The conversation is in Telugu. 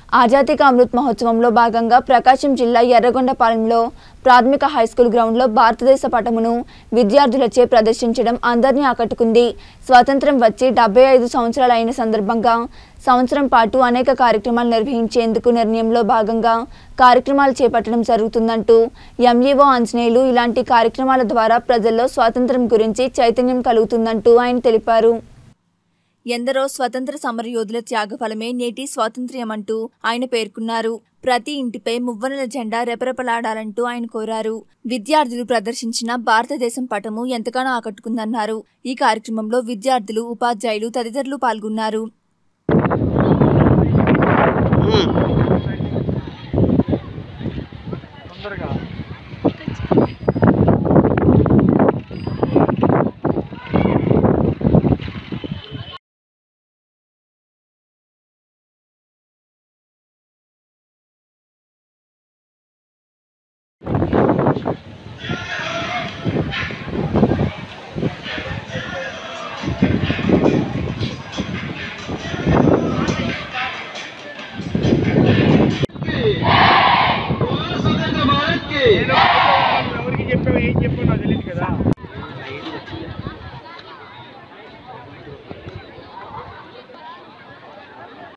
ఆజాదీక అమృత్ మహోత్సవంలో భాగంగా ప్రకాశం జిల్లా ఎర్రగొండపాలెంలో ప్రాథమిక హైస్కూల్ గ్రౌండ్లో భారతదేశ పటమును విద్యార్థులచే ప్రదర్శించడం అందరినీ ఆకట్టుకుంది స్వాతంత్రం వచ్చి డెబ్బై ఐదు సంవత్సరాలు అయిన సందర్భంగా సంవత్సరం పాటు అనేక కార్యక్రమాలు నిర్వహించేందుకు నిర్ణయంలో భాగంగా కార్యక్రమాలు చేపట్టడం జరుగుతుందంటూ ఎంఈఓ ఆంజనేయులు ఇలాంటి కార్యక్రమాల ద్వారా ప్రజల్లో స్వాతంత్రం గురించి చైతన్యం కలుగుతుందంటూ ఆయన తెలిపారు ఎందరో స్వతంత్ర సమరయోధుల త్యాగఫలమే నేటి స్వాతంత్ర్యమంటూ ఆయన పేర్కొన్నారు ప్రతి ఇంటిపై మువ్వనెల జెండా రెపరెపలాడాలంటూ ఆయన కోరారు విద్యార్థులు ప్రదర్శించిన భారతదేశం పటము ఎంతగానో ఆకట్టుకుందన్నారు ఈ కార్యక్రమంలో విద్యార్థులు ఉపాధ్యాయులు తదితరులు పాల్గొన్నారు ఎవరికి చెప్పావు ఏం చెప్పావు నాకు తెలియదు కదా